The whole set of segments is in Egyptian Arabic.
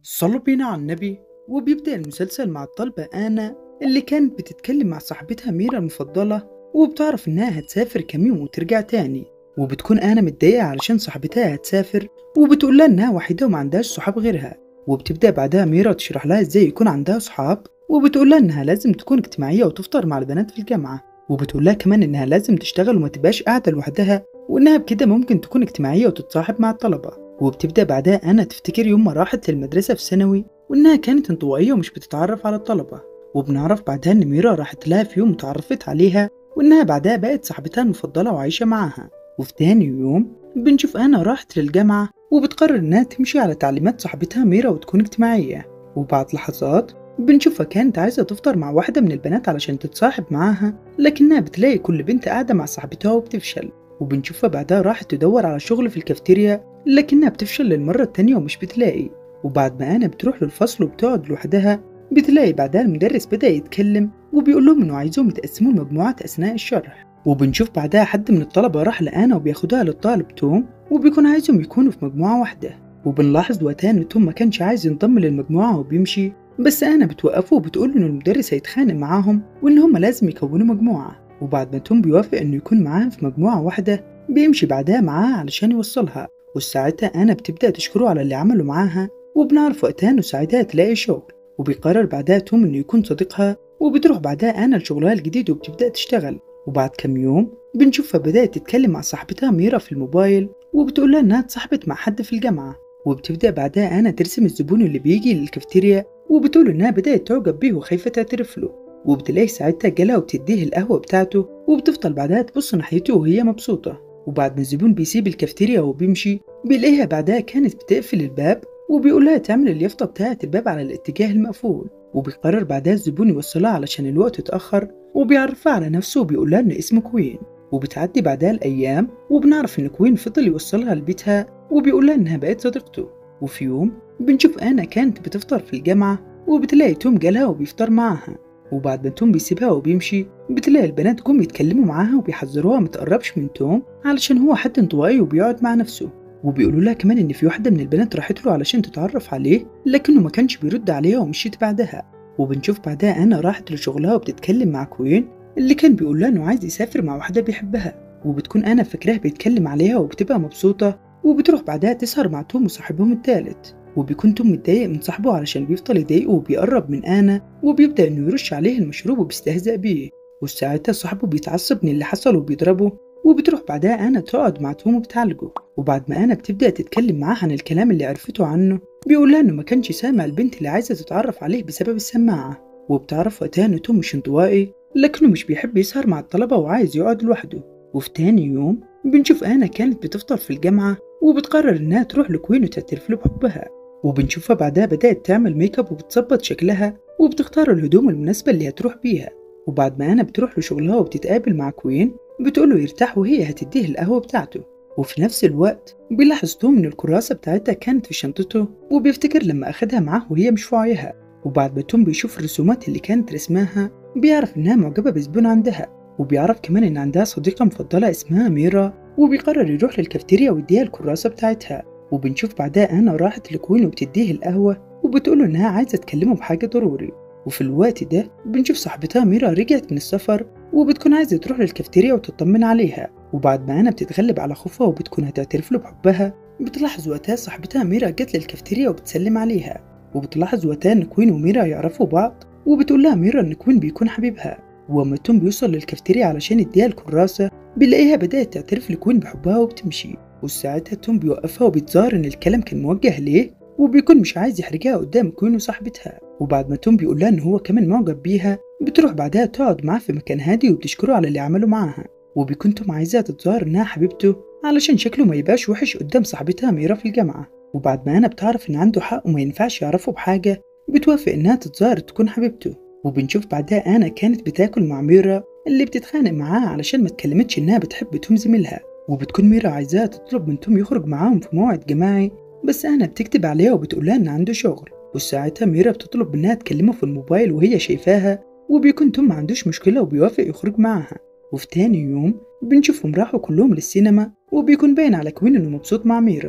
صلوا بينا على النبي وبيبدأ المسلسل مع الطالبة آنا اللي كانت بتتكلم مع صاحبتها ميرا المفضلة وبتعرف إنها هتسافر كام يوم وترجع تاني وبتكون آنا متضايقة علشان صاحبتها هتسافر وبتقول لها إنها وحيدة وما عندهاش صحاب غيرها وبتبدأ بعدها ميرا تشرح لها إزاي يكون عندها صحاب وبتقول لها إنها لازم تكون اجتماعية وتفطر مع البنات في الجامعة وبتقول لها كمان إنها لازم تشتغل وما تبقاش قاعدة لوحدها وإنها بكده ممكن تكون اجتماعية وتتصاحب مع الطلبة وبتبدأ بعدها أنا تفتكر يوم ما راحت للمدرسة في ثانوي وإنها كانت انطوائية ومش بتتعرف على الطلبة وبنعرف بعدها إن ميرا راحت لها في يوم وتعرفت عليها وإنها بعدها بقت صاحبتها المفضلة وعايشة معاها وفي تاني يوم بنشوف أنا راحت للجامعة وبتقرر إنها تمشي على تعليمات صاحبتها ميرا وتكون اجتماعية وبعد لحظات بنشوفها كانت عايزة تفطر مع واحدة من البنات علشان تتصاحب معاها لكنها بتلاقي كل بنت قاعدة مع صاحبتها وبتفشل وبنشوفها بعدها راحت تدور على شغل في الكافتيريا لكنها بتفشل للمرة التانية ومش بتلاقي وبعد ما أنا بتروح للفصل وبتقعد لوحدها بتلاقي بعدها المدرس بدأ يتكلم وبيقول لهم إنه عايزهم يتقسموا لمجموعات أثناء الشرح وبنشوف بعدها حد من الطلبة راح لأنا وبياخدها للطالب توم وبيكون عايزهم يكونوا في مجموعة واحدة وبنلاحظ وقتها إن توم ما كانش عايز ينضم للمجموعة وبيمشي بس أنا بتوقفه وبتقول إن المدرس هيتخانق معاهم وإن هما لازم يكونوا مجموعة وبعد ما توم بيوافق إنه يكون معاهم في مجموعة واحدة بيمشي بعدها معاها علشان يوصلها وساعتها أنا بتبدأ تشكره على اللي عمله معاها وبنعرف وقتها إنه ساعتها تلاقي شغل وبيقرر بعدها توم إنه يكون صديقها وبتروح بعدها أنا لشغلها الجديد وبتبدأ تشتغل وبعد كام يوم بنشوفها بدأت تتكلم مع صاحبتها ميرا في الموبايل وبتقول لها إنها اتصاحبت مع حد في الجامعة وبتبدأ بعدها أنا ترسم الزبون اللي بيجي للكافتيريا وبتقول إنها بدأت تعجب بيه وخايفة تعترف له وبتلاقي ساعتها جالها وبتديه القهوة بتاعته وبتفضل بعدها تبص ناحيته وهي مبسوطة وبعد ما الزبون بيسيب الكافتيريا وبيمشي بيلاقيها بعدها كانت بتقفل الباب وبيقول لها تعمل اليافطة بتاعة الباب على الاتجاه المقفول وبيقرر بعدها الزبون يوصلها علشان الوقت اتأخر وبيعرفها على نفسه وبيقول لها إن اسمه كوين وبتعدي بعدها الأيام وبنعرف إن كوين فضل يوصلها لبيتها وبيقول لها إنها بقت صديقته وفي يوم بنشوف أنا كانت بتفطر في الجامعة وبتلاقي توم جالها وبيفطر معاها وبعد ما توم بيسيبها وبيمشي بتلاقي البنات جم يتكلموا معاها وبيحذروها ما تقربش من توم علشان هو حد انطوائي وبيقعد مع نفسه وبيقولوا لها كمان ان في واحده من البنات راحت له علشان تتعرف عليه لكنه ما كانش بيرد عليها ومشيت بعدها وبنشوف بعدها انا راحت لشغلها وبتتكلم مع كوين اللي كان بيقول لها انه عايز يسافر مع واحده بيحبها وبتكون انا فاكراه بيتكلم عليها وبتبقى مبسوطه وبتروح بعدها تسهر مع توم وصاحبهم التالت وبيكون توم متضايق من صاحبه علشان بيفضل يضايقه وبيقرب من انا وبيبدا انه يرش عليه المشروب وبيستهزأ بيه وساعتها صاحبه بيتعصب من اللي حصل وبيضربه وبتروح بعدها أنا تقعد مع توم وبتعالجه وبعد ما أنا بتبدأ تتكلم معاه عن الكلام اللي عرفته عنه بيقول لها إنه ما كانش سامع البنت اللي عايزة تتعرف عليه بسبب السماعة وبتعرف وقتها إن توم مش انطوائي لكنه مش بيحب يسهر مع الطلبة وعايز يقعد لوحده وفي تاني يوم بنشوف أنا كانت بتفطر في الجامعة وبتقرر إنها تروح لكوين وتعترف له بحبها وبنشوفها بعدها بدأت تعمل ميك اب وبتظبط شكلها وبتختار الهدوم المناسبة اللي هتروح بيها وبعد ما أنا بتروح لشغلها وبتتقابل مع كوين بتقوله يرتاح وهي هتديه القهوة بتاعته وفي نفس الوقت بيلاحظ توم إن الكراسة بتاعتها كانت في شنطته وبيفتكر لما أخدها معاه وهي مش في وعيها وبعد ما توم بيشوف الرسومات اللي كانت رسماها بيعرف إنها معجبة بزبون عندها وبيعرف كمان إن عندها صديقة مفضلة اسمها ميرا وبيقرر يروح للكافتيريا ويديها الكراسة بتاعتها وبنشوف بعدها أنا راحت لكوين وبتديه القهوة وبتقوله إنها عايزة تكلمه بحاجة ضروري وفي الوقت ده بنشوف صاحبتها ميرا رجعت من السفر وبتكون عايزة تروح للكافتيريا وتطمن عليها وبعد ما أنا بتتغلب على خوفها وبتكون هتعترف له بحبها بتلاحظ وقتها صاحبتها ميرا جت للكافتيريا وبتسلم عليها وبتلاحظ وقتها إن كوين وميرا يعرفوا بعض وبتقول لها ميرا إن كوين بيكون حبيبها وأما توم بيوصل للكافتيريا علشان يديها الكراسة بيلاقيها بدأت تعترف لكوين بحبها وبتمشي وساعتها توم بيوقفها وبيتظاهر إن الكلام كان موجه ليه وبيكون مش عايز يحرجها قدام كوين وصاحبتها وبعد ما توم بيقول لها ان هو كمان معجب بيها بتروح بعدها تقعد معاه في مكان هادي وبتشكره على اللي عمله معاها وبيكون توم عايزاها تتظاهر انها حبيبته علشان شكله ما يبقاش وحش قدام صاحبتها ميرا في الجامعة وبعد ما انا بتعرف ان عنده حق وما ينفعش يعرفه بحاجة بتوافق انها تتظاهر تكون حبيبته وبنشوف بعدها انا كانت بتاكل مع ميرا اللي بتتخانق معاها علشان ما اتكلمتش انها بتحب توم زميلها وبتكون ميرا عايزاها تطلب من توم يخرج معاهم في موعد جماعي بس أنا بتكتب عليها وبتقولها إن عنده شغل وساعتها ميرا بتطلب منها تكلمه في الموبايل وهي شايفاها وبيكون توم ما عندوش مشكلة وبيوافق يخرج معاها وفي تاني يوم بنشوفهم راحوا كلهم للسينما وبيكون باين على كوين إنه مبسوط مع ميرا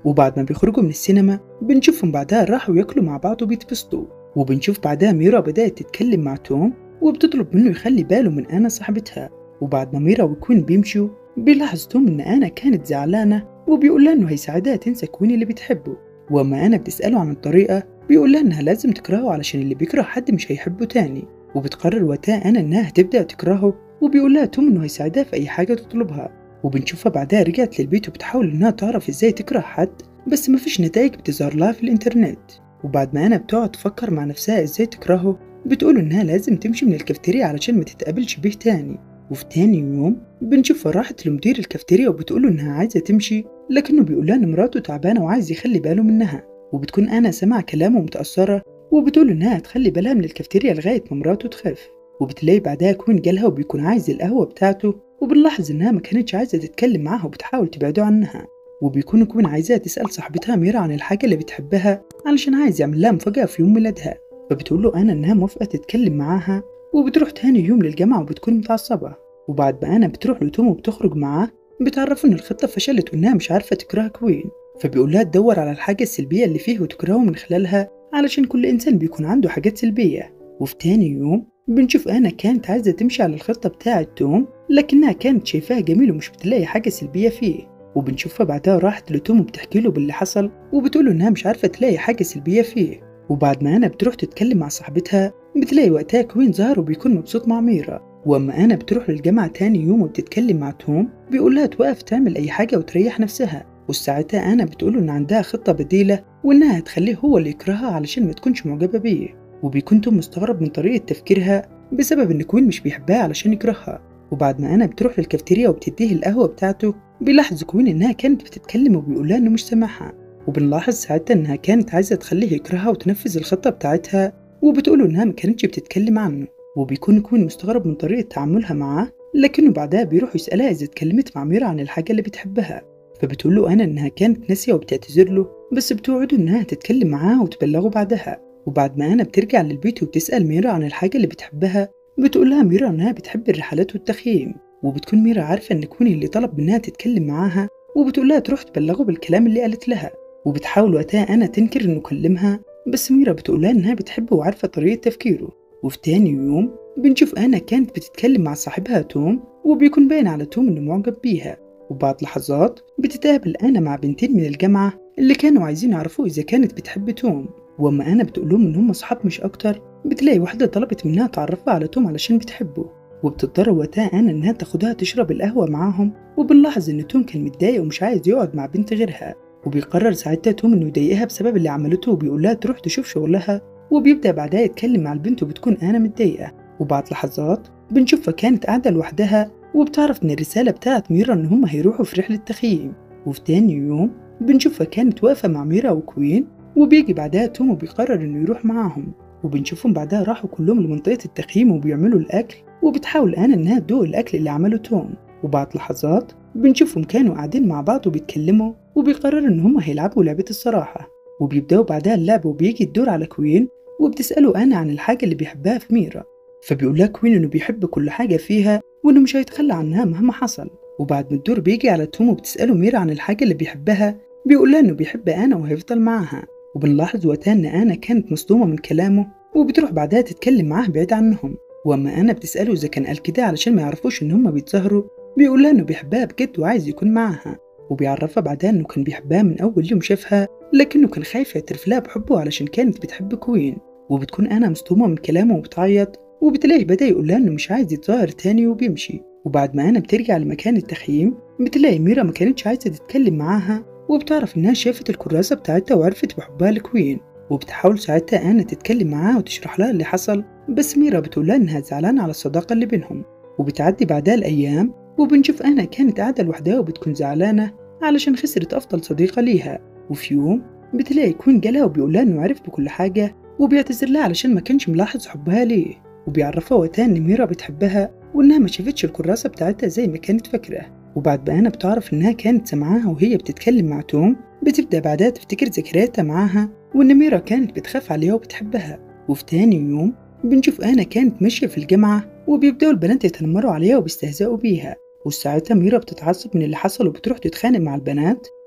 وبعد ما بيخرجوا من السينما بنشوفهم بعدها راحوا ياكلوا مع بعض وبيتبسطوا وبنشوف بعدها ميرا بدأت تتكلم مع توم وبتطلب منه يخلي باله من أنا صاحبتها وبعد ما ميرا وكوين بيمشوا بيلاحظ توم إن أنا كانت زعلانة وبيقول لها إنه هيساعدها تنسى كوين اللي بتحبه وأما أنا بتسأله عن الطريقة بيقول لها إنها لازم تكرهه علشان اللي بيكره حد مش هيحبه تاني وبتقرر وقتها أنا إنها هتبدأ تكرهه وبيقول لها توم إنه هيساعدها في أي حاجة تطلبها وبنشوفها بعدها رجعت للبيت وبتحاول إنها تعرف إزاي تكره حد بس مفيش نتائج بتظهر لها في الإنترنت وبعد ما أنا بتقعد تفكر مع نفسها إزاي تكرهه بتقول إنها لازم تمشي من الكافتيريا علشان ما تتقابلش بيه تاني وفي تاني يوم بنشوفها راحت لمدير الكافتيريا وبتقوله إنها عايزة تمشي لكنه بيقول لها إن مراته تعبانة وعايز يخلي باله منها وبتكون أنا سامعة كلامه متأثرة وبتقول إنها هتخلي بالها من الكافتيريا لغاية ما مراته تخاف وبتلاقي بعدها كوين جالها وبيكون عايز القهوة بتاعته وبنلاحظ إنها ما كانتش عايزة تتكلم معاها وبتحاول تبعده عنها وبيكون كوين عايزاها تسأل صاحبتها ميرا عن الحاجة اللي بتحبها علشان عايز يعمل لها مفاجأة في يوم ميلادها فبتقول له أنا إنها موافقة تتكلم معاها وبتروح تاني يوم للجامعة وبتكون متعصبة وبعد ما أنا بتروح لتوم وبتخرج معاه بتعرفه إن الخطة فشلت وإنها مش عارفة تكره كوين فبيقول لها تدور على الحاجة السلبية اللي فيه وتكرهه من خلالها علشان كل إنسان بيكون عنده حاجات سلبية وفي تاني يوم بنشوف أنا كانت عايزة تمشي على الخطة بتاعة توم لكنها كانت شايفاها جميل ومش بتلاقي حاجة سلبية فيه وبنشوفها بعدها راحت لتوم وبتحكي له باللي حصل وبتقوله إنها مش عارفة تلاقي حاجة سلبية فيه وبعد ما أنا بتروح تتكلم مع صاحبتها بتلاقي وقتها كوين ظهر وبيكون مبسوط مع ميرا وأما أنا بتروح للجامعة تاني يوم وبتتكلم مع توم بيقول لها توقف تعمل أي حاجة وتريح نفسها وساعتها أنا بتقوله إن عندها خطة بديلة وإنها هتخليه هو اللي يكرهها علشان ما تكونش معجبة بيه وبيكون توم مستغرب من طريقة تفكيرها بسبب إن كوين مش بيحبها علشان يكرهها وبعد ما أنا بتروح للكافتيريا وبتديه القهوة بتاعته بيلاحظ كوين إنها كانت بتتكلم وبيقول لها إنه مش سامعها وبنلاحظ ساعتها إنها كانت عايزة تخليه يكرهها وتنفذ الخطة بتاعتها وبتقوله إنها ما كانتش بتتكلم عنه وبيكون كوين مستغرب من طريقة تعاملها معاه لكنه بعدها بيروح يسألها إذا اتكلمت مع ميرا عن الحاجة اللي بتحبها فبتقول له أنا إنها كانت ناسية وبتعتذر له بس بتوعده إنها تتكلم معاه وتبلغه بعدها وبعد ما أنا بترجع للبيت وبتسأل ميرا عن الحاجة اللي بتحبها بتقول لها ميرا إنها بتحب الرحلات والتخييم وبتكون ميرا عارفة إن كوني اللي طلب منها تتكلم معاها وبتقول لها تروح تبلغه بالكلام اللي قالت لها وبتحاول وقتها أنا تنكر إنه كلمها بس ميرا بتقول لها إنها بتحبه وعارفة طريقة تفكيره وفي تاني يوم بنشوف أنا كانت بتتكلم مع صاحبها توم وبيكون باين على توم إنه معجب بيها وبعد لحظات بتتقابل أنا مع بنتين من الجامعة اللي كانوا عايزين يعرفوا إذا كانت بتحب توم وأما أنا بتقول لهم إن هم أصحاب مش أكتر بتلاقي واحدة طلبت منها تعرفها على توم علشان بتحبه وبتضطر وقتها أنا إنها تاخدها تشرب القهوة معاهم وبنلاحظ إن توم كان متضايق ومش عايز يقعد مع بنت غيرها وبيقرر ساعتها توم إنه يضايقها بسبب اللي عملته وبيقول لها تروح تشوف شغلها وبيبدأ بعدها يتكلم مع البنت وبتكون أنا متضايقة وبعد لحظات بنشوفها كانت قاعدة لوحدها وبتعرف من الرسالة بتاعت ميرا إن هما هيروحوا في رحلة تخييم وفي تاني يوم بنشوفها كانت واقفة مع ميرا وكوين وبيجي بعدها توم وبيقرر إنه يروح معاهم وبنشوفهم بعدها راحوا كلهم لمنطقة التخييم وبيعملوا الأكل وبتحاول أنا إنها تدوق الأكل اللي عمله توم وبعد لحظات بنشوفهم كانوا قاعدين مع بعض وبيتكلموا وبيقرروا إن هما هيلعبوا لعبة الصراحة وبيبدأوا بعدها اللعب وبيجي الدور على كوين وبتسأله أنا عن الحاجة اللي بيحبها في ميرا فبيقول لها كوين إنه بيحب كل حاجة فيها وإنه مش هيتخلى عنها مهما حصل وبعد ما الدور بيجي على توم وبتسأله ميرا عن الحاجة اللي بيحبها بيقول لها إنه بيحب أنا وهيفضل معاها وبنلاحظ وقتها إن أنا كانت مصدومة من كلامه وبتروح بعدها تتكلم معاه بعيد عنهم وأما أنا بتسأله إذا كان قال كده علشان ما يعرفوش إن هما بيتظاهروا بيقول لها إنه بيحبها بجد وعايز يكون معاها وبيعرفها بعدها إنه كان بيحبها من أول يوم شافها لكنه كان خايف يعترف لها بحبه علشان كانت بتحب كوين وبتكون أنا مصدومة من كلامه وبتعيط وبتلاقيه بدأ يقول لها إنه مش عايز يتظاهر تاني وبيمشي وبعد ما أنا بترجع لمكان التخييم بتلاقي ميرا ما كانتش عايزة تتكلم معاها وبتعرف إنها شافت الكراسة بتاعتها وعرفت بحبها لكوين وبتحاول ساعتها أنا تتكلم معاها وتشرح لها اللي حصل بس ميرا بتقول لها إنها زعلانة على الصداقة اللي بينهم وبتعدي بعدها الأيام وبنشوف أنا كانت قاعدة لوحدها وبتكون زعلانة علشان خسرت أفضل صديقة ليها وفي يوم بتلاقي كوين جالها وبيقول لها إنه عرف بكل حاجة وبيعتذر لها علشان ما كانش ملاحظ حبها ليه وبيعرفها وقتها إن ميرا بتحبها وإنها ما شافتش الكراسة بتاعتها زي ما كانت فاكرة وبعد ما أنا بتعرف إنها كانت سامعاها وهي بتتكلم مع توم بتبدأ بعدها تفتكر ذكرياتها معاها وإن ميرا كانت بتخاف عليها وبتحبها وفي تاني يوم بنشوف أنا كانت ماشية في الجامعة وبيبدأوا البنات يتنمروا عليها وبيستهزئوا بيها وساعتها ميرا بتتعصب من اللي حصل وبتروح تتخانق مع البنات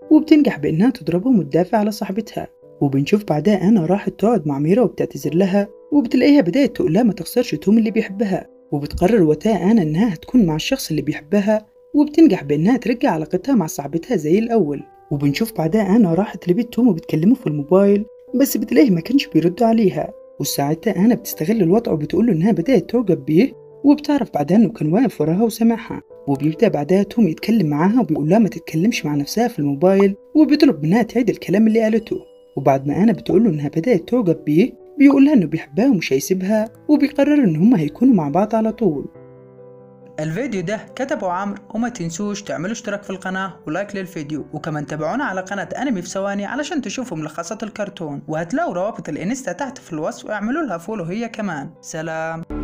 وبتنجح بإنها تضربهم وتدافع على صاحبتها وبنشوف بعدها أنا راحت تقعد مع ميرا وبتعتذر لها وبتلاقيها بدأت تقول لها ما تخسرش توم اللي بيحبها وبتقرر وقتها أنا إنها هتكون مع الشخص اللي بيحبها وبتنجح بإنها ترجع علاقتها مع صاحبتها زي الأول وبنشوف بعدها أنا راحت لبيت توم وبتكلمه في الموبايل بس بتلاقيه ما كانش بيرد عليها وساعتها أنا بتستغل الوضع وبتقوله إنها بدأت تعجب بيه وبتعرف بعدها إنه كان واقف وراها وسامعها وبيبدأ بعدها توم يتكلم معاها وبيقول لها ما تتكلمش مع نفسها في الموبايل وبيطلب منها تعيد الكلام اللي قالته وبعد ما أنا بتقوله إنها بدأت تعجب بيه بيقول لها إنه بيحبها ومش هيسيبها وبيقرر إن هما هيكونوا مع بعض على طول الفيديو ده كتبه عمرو وما تنسوش تعملوا اشتراك في القناة ولايك للفيديو وكمان تابعونا على قناة انمي في ثواني علشان تشوفوا ملخصات الكرتون وهتلاقوا روابط الانستا تحت في الوصف واعملوا لها فولو هي كمان سلام